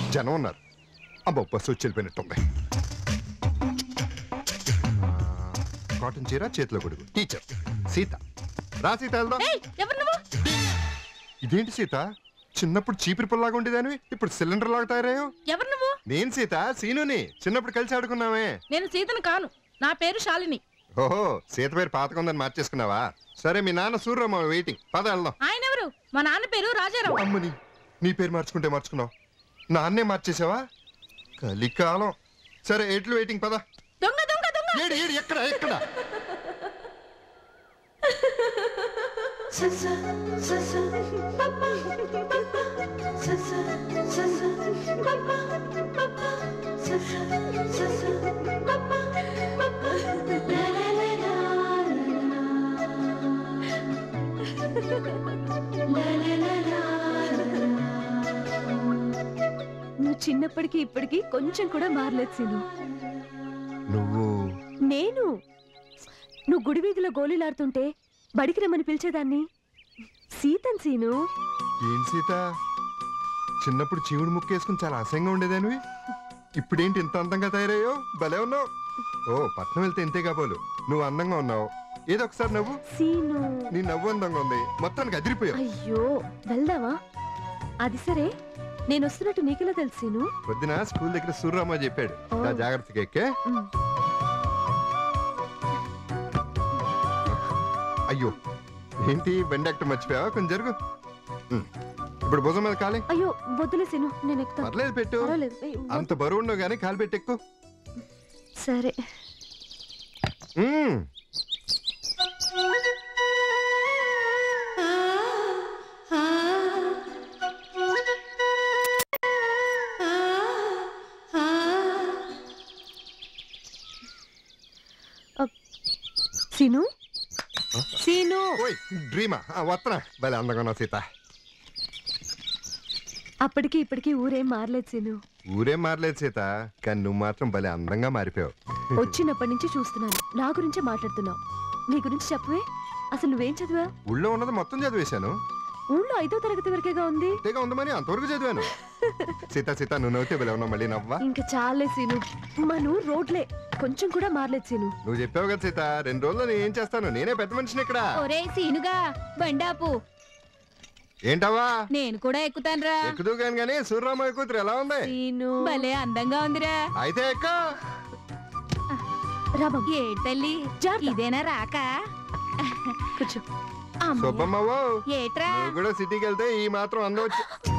జనం ఉన్నారు అబ్బో బస్సు వచ్చి వెళ్ళిపోయినట్టుంది ఆ, కాటన్ చీర చేతిలో గొడుగు టీచర్ సీత రా సీత వెళ్దాం ఏయ్ ఎవరు నువ్వు ఇదేంటి సీత చిన్నప్పుడు చీపిరి పుల్లాగా ఉండేదానివి ఇప్పుడు సిలిండర్ లాగా తయారయ్యో ఎవరు నువ్వు నేను సీత సీనుని చిన్నప్పుడు కలిసి ఆడుకున్నామే నేను సీతను కాను నా పేరు శాలిని ఓహో సీత పేరు పాతకం ఉందని మార్చేసుకున్నావా సరే మీ నాన్న సూర్యరామ వెయిటింగ్ పద వెళ్దాం ఆయన ఎవరు మా నాన్న పేరు రాజారావు అమ్మని నీ పేరు మార్చుకుంటే మార్చుకున్నావు నాన్నే మార్చేసావా కలికాలం సరే ఎట్లు వెయిటింగ్ పద దొంగ దొంగ దొంగ ఏడు ఏడు ఎక్కడ ఎక్కడ నువ్వు చిన్నప్పటికి ఇప్పటికి కొంచెం కూడా మారలేదు సీను నువ్వు నేను నువ్వు గుడి వీధిలో గోళీలాడుతుంటే బడికి రమ్మని పిలిచేదాన్ని సీతన్ సీను ఏం సీత చిన్నప్పుడు చీవుడు ముక్కేసుకుని చాలా అసహ్యంగా ఉండేదానివి ఇప్పుడేంటి ఇంత అందంగా తయారయ్యో భలే ఉన్నావు ఓ పట్నం వెళ్తే ఇంతే కాబోలు నువ్వు అందంగా ఉన్నావు ఏదో ఒకసారి నవ్వు సీను నీ నవ్వు అందంగా ఉంది మొత్తానికి అదిరిపోయావు అయ్యో వెళ్దామా అది సరే నేను వస్తున్నట్టు నీకెలా తెలుసు సీను పొద్దున స్కూల్ దగ్గర సూర్యరామ చెప్పాడు ఓ. దా జాగ్రత్తగా ఎక్కే ఉమ్. అయ్యో ఏంటి బండి ఎక్కడ మర్చిపోయావా కొంచెం జరుగు ఉమ్. ఇప్పుడు భుజం మీద కాలి అయ్యో వద్దులే సీను నేను ఎక్కుతాను పర్లేదు పెట్టు పర్వాలేదు ఏయ్, వద్దు. అంత బరువు ఉండవు కానీ కాలు పెట్టి ఎక్కు సరే ఉమ్. సీను సీను ఓయ్ డ్రీమా ఆ, వత్తనా భలే అందంగా ఉన్నావు సీత అప్పటికి ఇప్పటికి ఊరేం మారలేదు సీను ఊరేం మారలేదు సీత కానీ నువ్వు మాత్రం భలే అందంగా మారిపోయావు వచ్చినప్పటి నుంచి చూస్తున్నాను నా గురించే మాట్లాడుతున్నావు నీ గురించి చెప్పవే అసలు నువ్వేం చదివా ఊళ్ళో ఉన్నది మొత్తం చదివేశాను ఊళ్ళో ఐదో తరగతి వరకేగా ఉంది అంతేగా ఉందమని అంతవరకు చదివాను సీత సీత నువ్వు నవ్వుతే భలే ఉన్నావు మళ్ళీ నవ్వా ఇంకా చాలే సీను మన ఊరు రోడ్లే కొంచెం కూడా మారలేదు సీను నువ్వు చెప్పావు కదా సీత రెండు రోజుల్లో నేను ఏం చేస్తాను నేనే పెద్ద మనిషిని ఇక్కడ ఒరే సీనుగా బండాపు ఏంటవ్వా నేను కూడా ఎక్కుతానురా ఎక్కుదు కాని కానీ సూర్యరామయ్య కూతురు ఎలా ఉంది సీను భలే అందంగా ఉందిరా అయితే ఎక్క రాబం ఏడు తల్లి జాగ్రత్త. ఇదేనా రాక కూర్చో అమ్మయ్య. సుబ్బమ్మవ్వ ఏట్రా నువ్వు కూడా సిటీకి వెళ్తే ఈ మాత్రం అందవచ్చు